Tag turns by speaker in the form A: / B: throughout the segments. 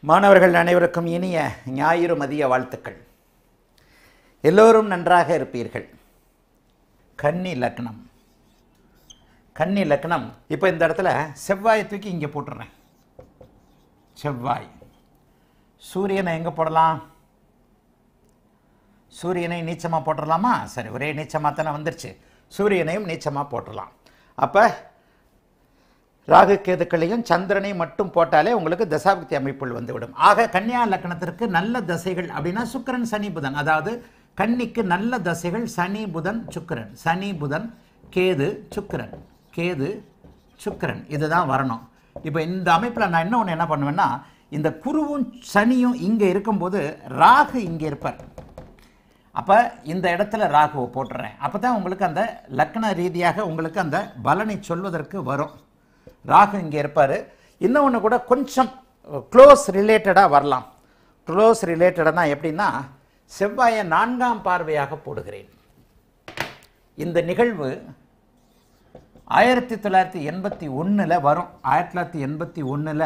A: மாணவர்கள் அனைவருக்கும் இனிய ஞாயிறு மதிய வாழ்த்துக்கள் எல்லோரும் நன்றாக இருப்பீர்கள் கன்னி லக்னம் கன்னி லக்னம் இப்போ இந்த இடத்துல செவ்வாயை தூக்கி இங்கே போட்டுடுறேன் செவ்வாய் சூரியனை எங்கே போடலாம் சூரியனை நீச்சமாக போட்டுடலாமா சரி ஒரே நீச்சமாக தானே வந்துருச்சு சூரியனையும் நீச்சமாக போட்டுடலாம் அப்போ ராகு கேதுக்களையும் சந்திரனையும் மட்டும் போட்டாலே உங்களுக்கு தசாபக்தி அமைப்புகள் வந்துவிடும் ஆக கன்னியா லக்னத்திற்கு நல்ல தசைகள் அப்படின்னா சுக்கிரன் சனி புதன் அதாவது கன்னிக்கு நல்ல தசைகள் சனி புதன் சுக்கிரன் சனி புதன் கேது சுக்கிரன் கேது சுக்கிரன் இதுதான் வரணும் இப்போ இந்த அமைப்பில் நான் இன்னொன்று என்ன பண்ணுவேன்னா இந்த குருவும் சனியும் இங்கே இருக்கும்போது ராகு இங்கே இருப்பார் அப்போ இந்த இடத்துல ராகுவை போட்டுறேன் அப்போ தான் உங்களுக்கு அந்த லக்ன ரீதியாக உங்களுக்கு அந்த பலனை சொல்வதற்கு வரும் ராகு இங்கே இருப்பார் இன்னொன்று கூட கொஞ்சம் க்ளோஸ் ரிலேட்டடாக வரலாம் க்ளோஸ் ரிலேட்டடானா எப்படின்னா செவ்வாயை நான்காம் பார்வையாக போடுகிறேன் இந்த நிகழ்வு ஆயிரத்தி தொள்ளாயிரத்தி எண்பத்தி ஒன்றில் வரும் ஆயிரத்தி தொள்ளாயிரத்தி எண்பத்தி ஒன்றில்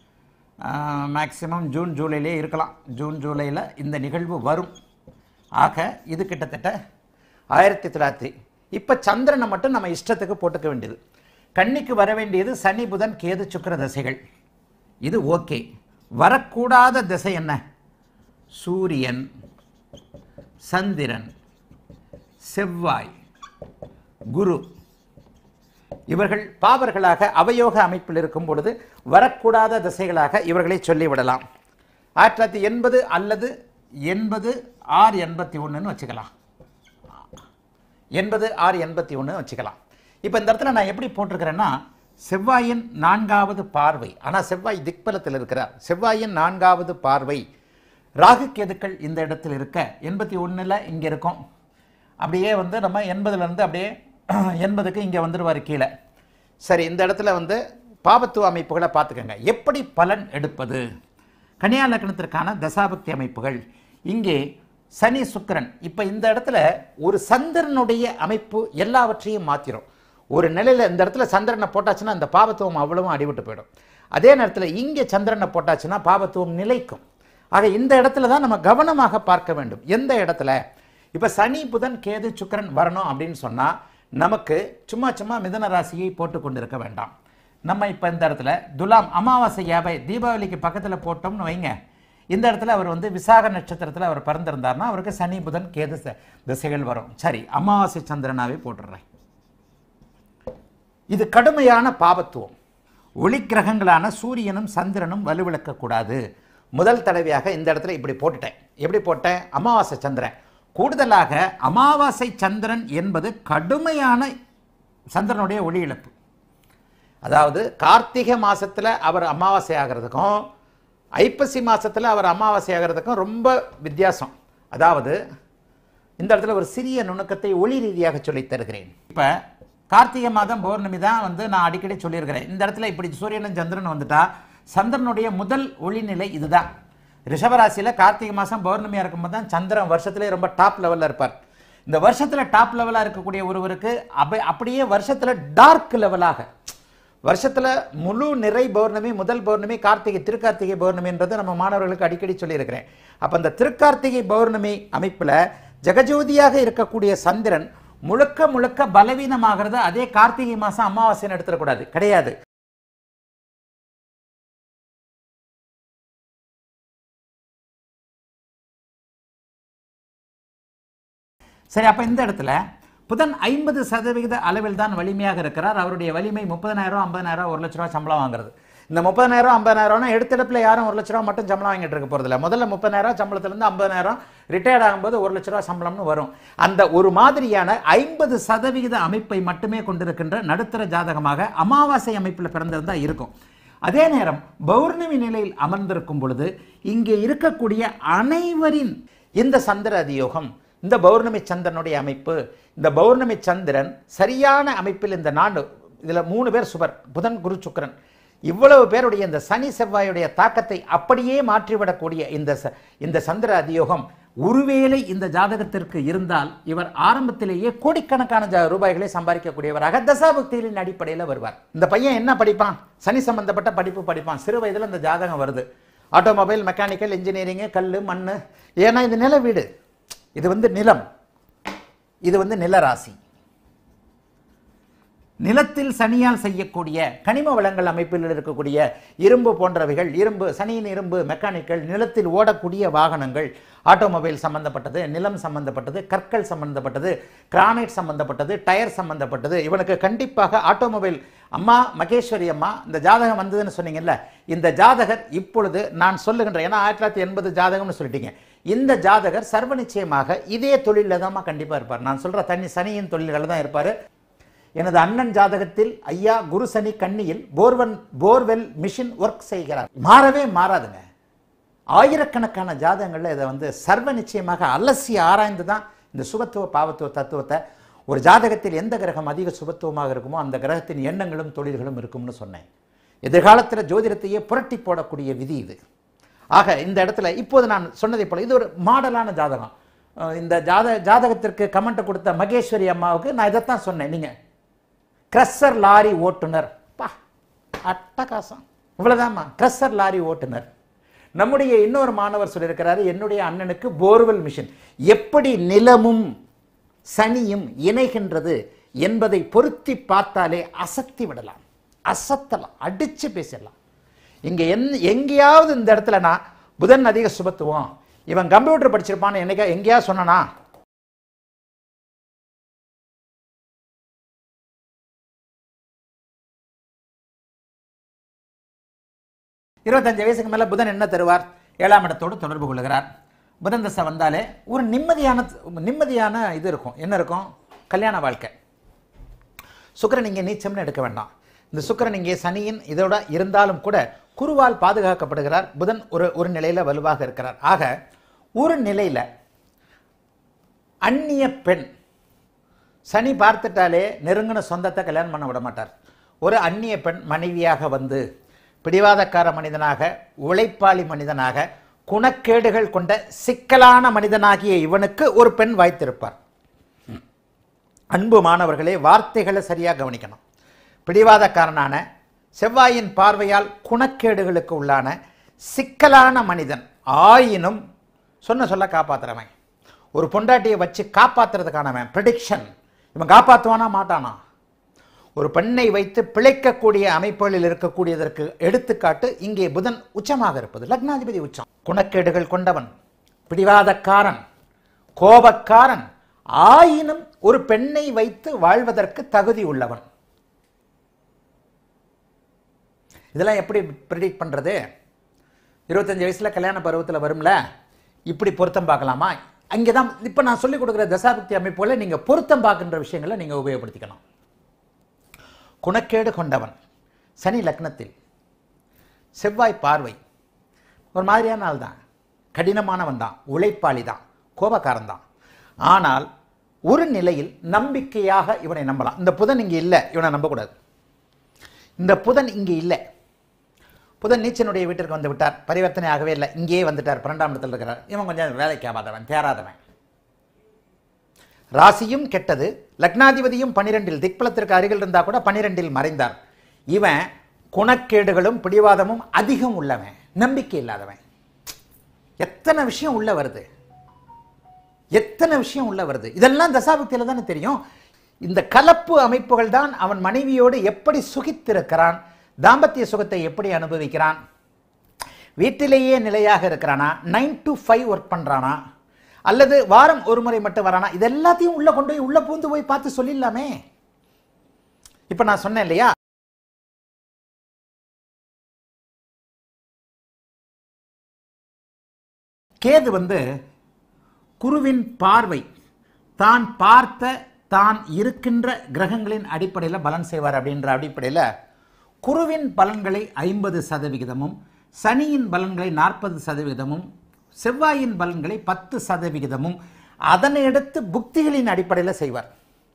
A: மேக்சிமம் ஜூன் ஜூலையிலே இருக்கலாம் ஜூன் ஜூலையில் இந்த நிகழ்வு வரும் ஆக இது கிட்டத்தட்ட ஆயிரத்தி தொள்ளாயிரத்தி இப்போ சந்திரனை மட்டும் நம்ம இஷ்டத்துக்கு போட்டுக்க வேண்டியது கன்னிக்கு வர வேண்டியது சனி புதன் கேது சுக்கிர தசைகள் இது ஓகே வரக்கூடாத திசை என்ன சூரியன் சந்திரன் செவ்வாய் குரு இவர்கள் பாவர்களாக அவயோக அமைப்பில் இருக்கும் பொழுது வரக்கூடாத திசைகளாக இவர்களை சொல்லிவிடலாம் ஆயிரத்தி தொள்ளாயிரத்தி எண்பது அல்லது எண்பது ஆறு எண்பத்தி ஒன்றுன்னு வச்சுக்கலாம் எண்பது ஆறு எண்பத்தி ஒன்று வச்சுக்கலாம் இப்போ இந்த இடத்துல நான் எப்படி போட்டிருக்கிறேன்னா செவ்வாயின் நான்காவது பார்வை ஆனால் செவ்வாய் திக்பலத்தில் இருக்கிறார் செவ்வாயின் நான்காவது பார்வை ராகு கேதுக்கள் இந்த இடத்தில் இருக்க எண்பத்தி ஒன்றில் இங்கே இருக்கும் அப்படியே வந்து நம்ம எண்பதுலேருந்து அப்படியே எண்பதுக்கு இங்கே வந்துடுவார் கீழே சரி இந்த இடத்துல வந்து பாபத்துவ அமைப்புகளை பார்த்துக்கோங்க எப்படி பலன் எடுப்பது கன்னியா லக்னத்திற்கான தசாபக்தி அமைப்புகள் இங்கே சனி சுக்கிரன் இப்போ இந்த இடத்துல ஒரு சந்திரனுடைய அமைப்பு எல்லாவற்றையும் மாற்றிடும் ஒரு நிலையில் இந்த இடத்துல சந்திரனை போட்டாச்சுன்னா அந்த பாபத்துவம் அவ்வளவும் அடிபட்டு போயிடும் அதே நேரத்தில் இங்கே சந்திரனை போட்டாச்சுன்னா பாபத்துவம் நிலைக்கும் ஆக இந்த இடத்துல தான் நம்ம கவனமாக பார்க்க வேண்டும் எந்த இடத்துல இப்போ சனி புதன் கேது சுக்கிரன் வரணும் அப்படின்னு சொன்னால் நமக்கு சும்மா சும்மா மிதன ராசியை போட்டு கொண்டிருக்க வேண்டாம் நம்ம இப்போ இந்த இடத்துல துலாம் அமாவாசை யாவை தீபாவளிக்கு பக்கத்தில் போட்டோம்னு வைங்க இந்த இடத்துல அவர் வந்து விசாக நட்சத்திரத்தில் அவர் பிறந்திருந்தார்னா அவருக்கு சனி புதன் கேது ச- திசைகள் வரும் சரி அமாவாசை சந்திரனாவே போட்டுடுறேன் இது கடுமையான பாபத்துவம் ஒளி கிரகங்களான சூரியனும் சந்திரனும் வலுவிழக்கக்கூடாது முதல் தடவையாக இந்த இடத்துல இப்படி போட்டுட்டேன் எப்படி போட்டேன் அமாவாசை சந்திரன் கூடுதலாக அமாவாசை சந்திரன் என்பது கடுமையான சந்திரனுடைய ஒளி இழப்பு அதாவது கார்த்திகை மாசத்துல அவர் அமாவாசை ஆகிறதுக்கும் ஐப்பசி மாசத்துல அவர் அமாவாசை ஆகிறதுக்கும் ரொம்ப வித்தியாசம் அதாவது இந்த இடத்துல ஒரு சிறிய நுணுக்கத்தை ஒளி ரீதியாக சொல்லித் தருகிறேன் இப்போ கார்த்திகை மாதம் பௌர்ணமி தான் வந்து நான் அடிக்கடி சொல்லியிருக்கிறேன் இந்த இடத்துல இப்படி சூரியனும் சந்திரன் வந்துட்டா சந்திரனுடைய முதல் ஒளிநிலை இதுதான் ரிஷபராசியில் கார்த்திகை மாதம் பௌர்ணமியாக இருக்கும்போது தான் சந்திரன் வருஷத்திலே ரொம்ப டாப் லெவலில் இருப்பார் இந்த வருஷத்தில் டாப் லெவலாக இருக்கக்கூடிய ஒருவருக்கு அப்ப அப்படியே வருஷத்தில் டார்க் லெவலாக வருஷத்தில் முழு நிறை பௌர்ணமி முதல் பௌர்ணமி கார்த்திகை திருக்கார்த்திகை பௌர்ணமின்றது நம்ம மாணவர்களுக்கு அடிக்கடி சொல்லியிருக்கிறேன் அப்போ இந்த திருக்கார்த்திகை பௌர்ணமி அமைப்பில் ஜெகஜோதியாக இருக்கக்கூடிய சந்திரன் முழுக்க முழுக்க பலவீனமாகிறது அதே கார்த்திகை மாதம் அமாவாசைன்னு எடுத்துடக்கூடாது கிடையாது சரி அப்போ இந்த இடத்துல புதன் ஐம்பது சதவிகித அளவில் தான் வலிமையாக இருக்கிறார் அவருடைய வலிமை முப்பதனாயிரம் ஐம்பதனாயிரம் ஒரு லட்ச ரூபா சம்பளம் வாங்குறது இந்த முப்பதனாயிரம் ஐம்பதனாயிரம்னா எடுத்தெடுப்பில் யாரும் ஒரு லட்ச ரூபா மட்டும் சம்பளம் வாங்கிட்டு இருக்க போகிறதில்ல முதல்ல முப்பதாயிரம் சம்பளத்துலேருந்து ஐம்பதனாயிரம் ரிட்டையர்ட் ஆகும்போது ஒரு லட்ச ரூபா சம்பளம்னு வரும் அந்த ஒரு மாதிரியான ஐம்பது சதவிகித அமைப்பை மட்டுமே கொண்டிருக்கின்ற நடுத்தர ஜாதகமாக அமாவாசை அமைப்பில் பிறந்திருந்தா இருக்கும் அதே நேரம் பௌர்ணமி நிலையில் அமர்ந்திருக்கும் பொழுது இங்கே இருக்கக்கூடிய அனைவரின் இந்த சந்திர அதியோகம் இந்த பௌர்ணமி சந்திரனுடைய அமைப்பு இந்த பௌர்ணமி சந்திரன் சரியான அமைப்பில் இந்த நாடு இதில் மூணு பேர் சுபர் புதன் குரு சுக்கிரன் இவ்வளவு பேருடைய இந்த சனி செவ்வாயுடைய தாக்கத்தை அப்படியே மாற்றிவிடக்கூடிய இந்த ச- இந்த சந்திர அதியோகம் ஒருவேளை இந்த ஜாதகத்திற்கு இருந்தால் இவர் ஆரம்பத்திலேயே கோடிக்கணக்கான ஜா- ரூபாய்களை சம்பாதிக்கக்கூடியவராக தசாபக்திகளின் அடிப்படையில் வருவார் இந்த பையன் என்ன படிப்பான் சனி சம்பந்தப்பட்ட படிப்பு படிப்பான் சிறு வயதில் இந்த ஜாதகம் வருது ஆட்டோமொபைல் மெக்கானிக்கல் இன்ஜினியரிங்கு கல் மண் ஏன்னா இது நில வீடு இது வந்து நிலம் இது வந்து நிலராசி நிலத்தில் சனியால் செய்யக்கூடிய கனிம வளங்கள் அமைப்பில் இருக்கக்கூடிய இரும்பு போன்றவைகள் இரும்பு சனியின் இரும்பு மெக்கானிக்கல் நிலத்தில் ஓடக்கூடிய வாகனங்கள் ஆட்டோமொபைல் சம்பந்தப்பட்டது நிலம் சம்பந்தப்பட்டது கற்கள் சம்பந்தப்பட்டது கிரானைட் சம்பந்தப்பட்டது டயர் சம்பந்தப்பட்டது இவனுக்கு கண்டிப்பாக ஆட்டோமொபைல் அம்மா மகேஸ்வரி அம்மா இந்த ஜாதகம் வந்ததுன்னு சொன்னீங்கல்ல இந்த ஜாதகர் இப்பொழுது நான் சொல்லுகின்ற ஏன்னா ஆயிரத்தி தொள்ளாயிரத்தி எண்பது ஜாதகம்னு சொல்லிட்டீங்க இந்த ஜாதகர் சர்வ நிச்சயமாக இதே தொழிலில் தான் கண்டிப்பாக இருப்பார் நான் சொல்கிற தனி சனியின் தொழில்களில் தான் இருப்பார் எனது அண்ணன் ஜாதகத்தில் ஐயா குரு சனி கன்னியில் போர்வன் போர்வெல் மிஷின் ஒர்க் செய்கிறார் மாறவே மாறாதுங்க ஆயிரக்கணக்கான ஜாதகங்களில் இதை வந்து சர்வ நிச்சயமாக அலசி ஆராய்ந்து தான் இந்த சுபத்துவ பாவத்துவ தத்துவத்தை ஒரு ஜாதகத்தில் எந்த கிரகம் அதிக சுபத்துவமாக இருக்குமோ அந்த கிரகத்தின் எண்ணங்களும் தொழில்களும் இருக்கும்னு சொன்னேன் எதிர்காலத்தில் ஜோதிடத்தையே புரட்டி போடக்கூடிய விதி இது ஆக இந்த இடத்துல இப்போது நான் சொன்னதை போல இது ஒரு மாடலான ஜாதகம் அஹ் இந்த ஜாத ஜாதகத்திற்கு கமெண்ட் கொடுத்த மகேஸ்வரி அம்மாவுக்கு நான் இதைத்தான் சொன்னேன் நீங்கள் கிரஸ்ஸர் லாரி ஓட்டுநர் பா அட்டகாசம் இவ்வளவுதாம்மா கிரஸ்ஸர் லாரி ஓட்டுநர் நம்முடைய இன்னொரு மாணவர் சொல்லியிருக்கிறாரு என்னுடைய அண்ணனுக்கு போர்வெல் மிஷின் எப்படி நிலமும் சனியும் இணைகின்றது என்பதை பொருத்தி பார்த்தாலே அசத்தி விடலாம் அசத்தலாம் அடிச்சு பேசிடலாம் இங்க என் எங்கேயாவது இந்த இடத்துல நான் புதன் அதிக சுபத்துவம் இவன் கம்ப்யூட்டர் படிச்சிருப்பான்னு என்னைக்கா எங்கேயாவது சொன்னனா இருபத்தஞ்சு வயசுக்கு மேல புதன் என்ன தருவார் ஏழாம் இடத்தோடு தொடர்பு கொள்கிறார் புதன் தசை வந்தாலே ஒரு நிம்மதியான நிம்மதியான இது இருக்கும் என்ன இருக்கும் கல்யாண வாழ்க்கை சுக்கிரன் இங்கே நீச்சம்னு எடுக்க வேண்டாம் இந்த சுக்கிரன் இங்கே சனியின் இதோட இருந்தாலும் கூட குருவால் பாதுகாக்கப்படுகிறார் புதன் ஒரு ஒரு நிலையில வலுவாக இருக்கிறார் ஆக ஒரு நிலையில அந்நிய பெண் சனி பார்த்துட்டாலே நெருங்கின சொந்தத்தை கல்யாணம் பண்ண விட மாட்டார் ஒரு அந்நிய பெண் மனைவியாக வந்து பிடிவாதக்கார மனிதனாக உழைப்பாளி மனிதனாக குணக்கேடுகள் கொண்ட சிக்கலான மனிதனாகிய இவனுக்கு ஒரு பெண் வாய்த்திருப்பார் அன்பு மாணவர்களே வார்த்தைகளை சரியாக கவனிக்கணும் பிடிவாதக்காரனான செவ்வாயின் பார்வையால் குணக்கேடுகளுக்கு உள்ளான சிக்கலான மனிதன் ஆயினும் சொன்ன சொல்ல காப்பாத்துறவன் ஒரு பொண்டாட்டியை வச்சு காப்பாத்துறதுக்கானவன் ப்ரெடிக்ஷன் இவன் காப்பாற்றுவானா மாட்டானா ஒரு பெண்ணை வைத்து பிழைக்கக்கூடிய அமைப்புகளில் இருக்கக்கூடியதற்கு எடுத்துக்காட்டு இங்கே புதன் உச்சமாக இருப்பது லக்னாதிபதி உச்சம் குணக்கேடுகள் கொண்டவன் பிடிவாதக்காரன் கோபக்காரன் ஆயினும் ஒரு பெண்ணை வைத்து வாழ்வதற்கு தகுதி உள்ளவன் இதெல்லாம் எப்படி ப்ரிடிக்ட் பண்றது இருபத்தஞ்சு வயசுல கல்யாண பருவத்தில் வரும்ல இப்படி பொருத்தம் பார்க்கலாமா அங்கே தான் இப்போ நான் சொல்லிக் கொடுக்குற தசாபக்தி அமைப்புகளை நீங்கள் பொருத்தம் பார்க்கின்ற விஷயங்களை நீங்கள் உபயோகப்படுத்திக்கணும் குணக்கேடு கொண்டவன் சனி லக்னத்தில் செவ்வாய் பார்வை ஒரு மாதிரியான ஆள் தான் கடினமானவன் தான் உழைப்பாளி தான் கோபக்காரன் தான் ஆனால் ஒரு நிலையில் நம்பிக்கையாக இவனை நம்பலாம் இந்த புதன் இங்கே இல்லை இவனை நம்பக்கூடாது இந்த புதன் இங்கே இல்லை புதன் நீச்சனுடைய வீட்டிற்கு வந்து விட்டார் பரிவர்த்தனை ஆகவே இல்லை இங்கேயே வந்துட்டார் பன்னெண்டாம் இடத்தில் இருக்கிறார் இவன் கொஞ்சம் வேலைக்கு ஆகாதவன் தேராதவன் ராசியும் கெட்டது லக்னாதிபதியும் பனிரெண்டில் திக்பலத்திற்கு அருகில் இருந்தால் கூட பனிரெண்டில் மறைந்தார் இவன் குணக்கேடுகளும் பிடிவாதமும் அதிகம் உள்ளவன் நம்பிக்கை இல்லாதவன் எத்தனை விஷயம் உள்ள வருது எத்தனை விஷயம் உள்ள வருது இதெல்லாம் தசாபக்தியில தானே தெரியும் இந்த கலப்பு அமைப்புகள் தான் அவன் மனைவியோடு எப்படி சுகித்திருக்கிறான் தாம்பத்திய சுகத்தை எப்படி அனுபவிக்கிறான் வீட்டிலேயே நிலையாக இருக்கிறானா நைன் டு ஃபைவ் ஒர்க் பண்றானா அல்லது வாரம் ஒரு முறை மட்டும் வரானா இது எல்லாத்தையும் உள்ள கொண்டு போய் உள்ள பூந்து போய் பார்த்து சொல்லிடலாமே இப்ப நான் சொன்னேன் இல்லையா கேது வந்து குருவின் பார்வை தான் பார்த்த தான் இருக்கின்ற கிரகங்களின் அடிப்படையில் பலன் செய்வார் அப்படின்ற அடிப்படையில் குருவின் பலன்களை ஐம்பது சதவிகிதமும் சனியின் பலன்களை நாற்பது சதவிகிதமும் செவ்வாயின் பலன்களை பத்து சதவிகிதமும் அதனை அடுத்து புக்திகளின் அடிப்படையில் செய்வார்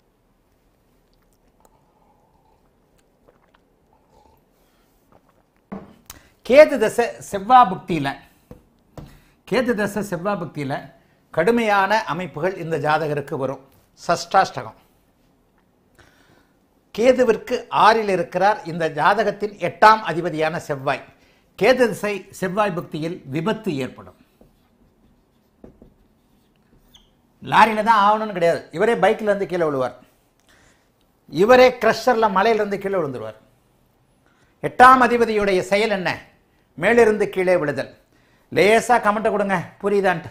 A: கேது தசை செவ்வா புக்தியில் கேது தசை செவ்வா புக்தியில் கடுமையான அமைப்புகள் இந்த ஜாதகருக்கு வரும் சஷ்டாஷ்டகம் கேதுவிற்கு ஆறில் இருக்கிறார் இந்த ஜாதகத்தின் எட்டாம் அதிபதியான செவ்வாய் கேது திசை செவ்வாய் புக்தியில் விபத்து ஏற்படும் லாரியில் தான் ஆகணும்னு கிடையாது இவரே பைக்கில் இருந்து கீழே விழுவார் இவரே கிரஷரில் மலையிலிருந்து கீழே விழுந்துருவார் எட்டாம் அதிபதியுடைய செயல் என்ன மேலிருந்து கீழே விழுதல் லேசா கமெண்ட்டை கொடுங்க புரியுதான்ட்டு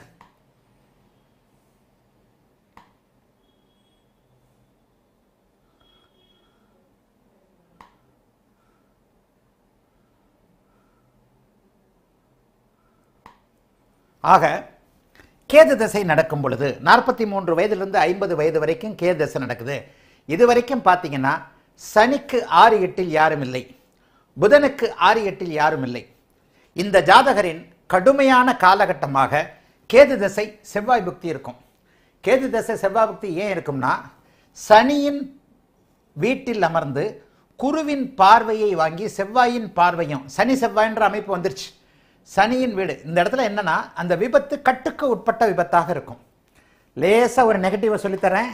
A: ஆக கேது திசை நடக்கும் பொழுது நாற்பத்தி மூன்று வயதிலிருந்து ஐம்பது வயது வரைக்கும் கேது திசை நடக்குது இது வரைக்கும் பார்த்தீங்கன்னா சனிக்கு ஆறு எட்டில் யாரும் இல்லை புதனுக்கு ஆறு எட்டில் யாரும் இல்லை இந்த ஜாதகரின் கடுமையான காலகட்டமாக கேது திசை செவ்வாய் புக்தி இருக்கும் கேது திசை செவ்வாய் புக்தி ஏன் இருக்கும்னா சனியின் வீட்டில் அமர்ந்து குருவின் பார்வையை வாங்கி செவ்வாயின் பார்வையும் சனி செவ்வாயின்ற அமைப்பு வந்துருச்சு சனியின் வீடு இந்த இடத்துல என்னன்னா அந்த விபத்து கட்டுக்கு உட்பட்ட விபத்தாக இருக்கும் லேசா ஒரு நெகட்டிவை சொல்லித்தரேன்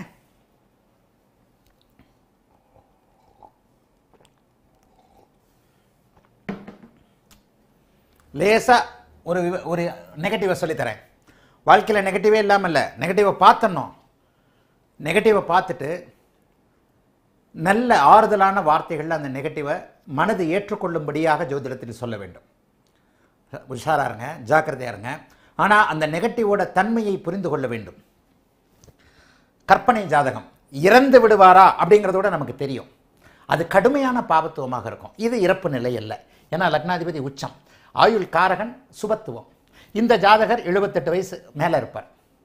A: லேசா ஒரு விவ- ஒரு நெகட்டிவை சொல்லித்தரேன் வாழ்க்கையில் நெகட்டிவே இல்லாமல் இல்லை நெகட்டிவை பார்த்தணும் நெகட்டிவை பார்த்துட்டு நல்ல ஆறுதலான வார்த்தைகளில் அந்த நெகட்டிவை மனது ஏற்றுக்கொள்ளும்படியாக ஜோதிடத்தில் சொல்ல வேண்டும் உஷாரா இருங்க ஜாக்கிரதையா இருங்க ஆனால் அந்த நெகட்டிவோட தன்மையை புரிந்து கொள்ள வேண்டும் கற்பனை ஜாதகம் இறந்து விடுவாரா அப்படிங்கிறதோட நமக்கு தெரியும் அது கடுமையான பாபத்துவமாக இருக்கும் இது இறப்பு நிலை அல்ல ஏன்னா லக்னாதிபதி உச்சம் ஆயுள் காரகன் சுபத்துவம் இந்த ஜாதகர் எழுபத்தெட்டு வயசு மேலே இருப்பார்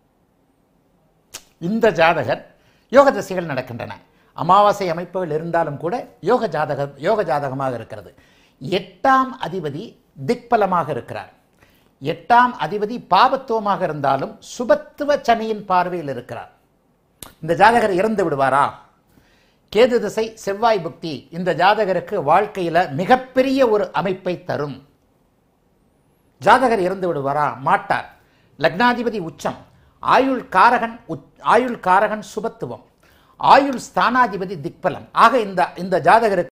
A: இந்த ஜாதகர் யோக திசைகள் நடக்கின்றன அமாவாசை அமைப்புகள் இருந்தாலும் கூட யோக ஜாதக யோக ஜாதகமாக இருக்கிறது எட்டாம் அதிபதி திக்பலமாக இருக்கிறார் எட்டாம் அதிபதி பாபத்துவமாக இருந்தாலும் சுபத்துவ சனியின் பார்வையில் இருக்கிறார் இந்த ஜாதகர் இறந்து விடுவாரா கேது திசை செவ்வாய் புக்தி இந்த ஜாதகருக்கு வாழ்க்கையில மிகப்பெரிய ஒரு அமைப்பை தரும் ஜாதகர் இறந்து விடுவாரா மாட்டார் லக்னாதிபதி உச்சம் ஆயுள் காரகன் உச்- ஆயுள் காரகன் சுபத்துவம் ஆயுள் ஸ்தானாதிபதி திக்பலம் ஆக இந்த இந்த ஜாதகருக்கு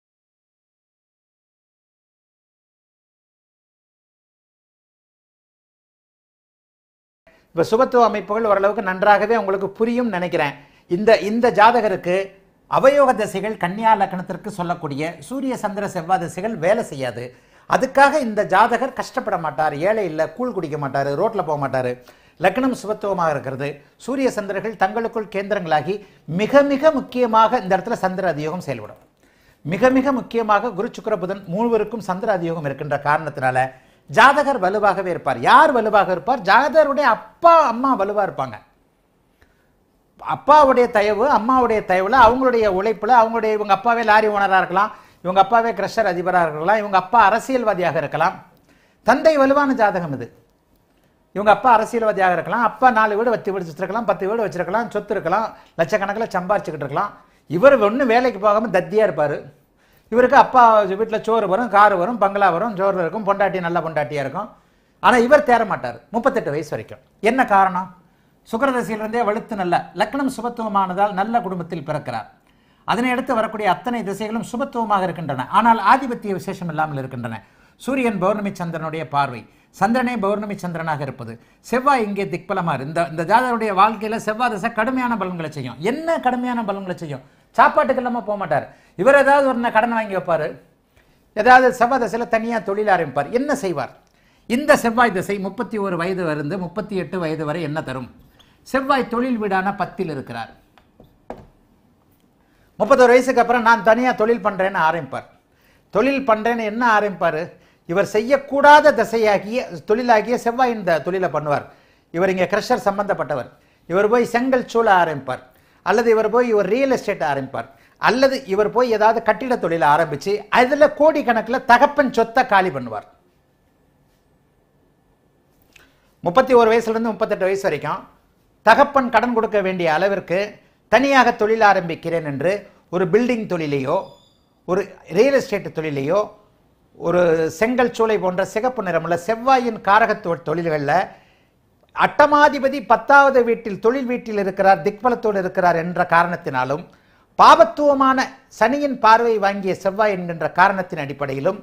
A: இப்போ சுபத்துவ அமைப்புகள் ஓரளவுக்கு நன்றாகவே உங்களுக்கு புரியும் நினைக்கிறேன் இந்த இந்த ஜாதகருக்கு அவயோக திசைகள் கன்னியா லக்னத்திற்கு சொல்லக்கூடிய சூரிய சந்திர செவ்வாய் திசைகள் வேலை செய்யாது அதுக்காக இந்த ஜாதகர் கஷ்டப்பட மாட்டார் ஏழை இல்லை கூழ் குடிக்க மாட்டார் ரோட்டில் போக மாட்டார் லக்னம் சுபத்துவமாக இருக்கிறது சூரிய சந்திரர்கள் தங்களுக்குள் கேந்திரங்களாகி மிக மிக முக்கியமாக இந்த இடத்துல சந்திர அதியோகம் செயல்படும் மிக மிக முக்கியமாக குரு சுக்கிர புதன் மூவருக்கும் சந்திர அதியோகம் இருக்கின்ற காரணத்தினால ஜாதகர் வலுவாகவே இருப்பார் யார் வலுவாக இருப்பார் ஜாதகருடைய அப்பா அம்மா வலுவாக இருப்பாங்க அப்பாவுடைய தயவு அம்மாவுடைய தயவுல அவங்களுடைய உழைப்புல அவங்களுடைய இவங்க அப்பாவே லாரி ஓனராக இருக்கலாம் இவங்க அப்பாவே கிரஷர் அதிபராக இருக்கலாம் இவங்க அப்பா அரசியல்வாதியாக இருக்கலாம் தந்தை வலுவான ஜாதகம் இது இவங்க அப்பா அரசியல்வாதியாக இருக்கலாம் அப்பா நாலு வீடு வச்சு வீடு வச்சிருக்கலாம் பத்து வீடு வச்சிருக்கலாம் சொத்து இருக்கலாம் லட்சக்கணக்கில் சம்பாரிச்சுக்கிட்டு இருக்கலாம் இவர் ஒன்றும் வேலைக்கு போகாமல் தத்தியாக இருப்பார் இவருக்கு அப்பா வீட்டில் சோறு வரும் காரு வரும் பங்களா வரும் சோறு இருக்கும் பொண்டாட்டி நல்ல பொண்டாட்டியாக இருக்கும் ஆனால் இவர் தேர மாட்டார் முப்பத்தெட்டு வயசு வரைக்கும் என்ன காரணம் சுக்கரதசையிலிருந்தே வலுத்து நல்ல லக்னம் சுபத்துவமானதால் நல்ல குடும்பத்தில் பிறக்கிறார் அதனை அடுத்து வரக்கூடிய அத்தனை திசைகளும் சுபத்துவமாக இருக்கின்றன ஆனால் ஆதிபத்திய விசேஷம் இல்லாமல் இருக்கின்றன சூரியன் பௌர்ணமி சந்திரனுடைய பார்வை சந்திரனே பௌர்ணமி சந்திரனாக இருப்பது செவ்வாய் இங்கே திக்பலமார் இந்த இந்த ஜாதகருடைய வாழ்க்கையில செவ்வாய் திசை கடுமையான பலன்களை செய்யும் என்ன கடுமையான பலன்களை செய்யும் சாப்பாட்டுக்கு இல்லாமல் போக மாட்டார் இவர் ஏதாவது ஒரு கடன் வாங்கி வைப்பாரு ஏதாவது செவ்வாய் திசையில் தனியாக தொழில் ஆரம்பிப்பார் என்ன செய்வார் இந்த செவ்வாய் திசை முப்பத்தி ஒரு வயது இருந்து முப்பத்தி எட்டு வயது வரை என்ன தரும் செவ்வாய் தொழில் வீடான பத்தில் இருக்கிறார் முப்பத்தொரு வயசுக்கு அப்புறம் நான் தனியாக தொழில் பண்ணுறேன்னு ஆரம்பிப்பார் தொழில் பண்ணுறேன்னு என்ன ஆரம்பிப்பார் இவர் செய்யக்கூடாத திசையாகிய தொழிலாகிய செவ்வாய் இந்த தொழிலை பண்ணுவார் இவர் இங்கே கிரஷர் சம்பந்தப்பட்டவர் இவர் போய் செங்கல் சூழ ஆரம்பிப்பார் அல்லது இவர் போய் இவர் ரியல் எஸ்டேட் ஆரம்பிப்பார் அல்லது இவர் போய் ஏதாவது கட்டிட தொழிலை ஆரம்பித்து அதில் கோடிக்கணக்கில் தகப்பன் சொத்தை காலி பண்ணுவார் முப்பத்தி ஒரு வயசுலேருந்து முப்பத்தெட்டு வயசு வரைக்கும் தகப்பன் கடன் கொடுக்க வேண்டிய அளவிற்கு தனியாக தொழில் ஆரம்பிக்கிறேன் என்று ஒரு பில்டிங் தொழிலையோ ஒரு ரியல் எஸ்டேட் தொழிலையோ ஒரு செங்கல் சூளை போன்ற சிகப்பு நிறமுள்ள செவ்வாயின் காரகத்துவ தொழில்களில் அட்டமாதிபதி பத்தாவது வீட்டில் தொழில் வீட்டில் இருக்கிறார் திக்பலத்தோடு இருக்கிறார் என்ற காரணத்தினாலும் பாபத்துவமான சனியின் பார்வை வாங்கிய செவ்வாய் என்கின்ற காரணத்தின் அடிப்படையிலும்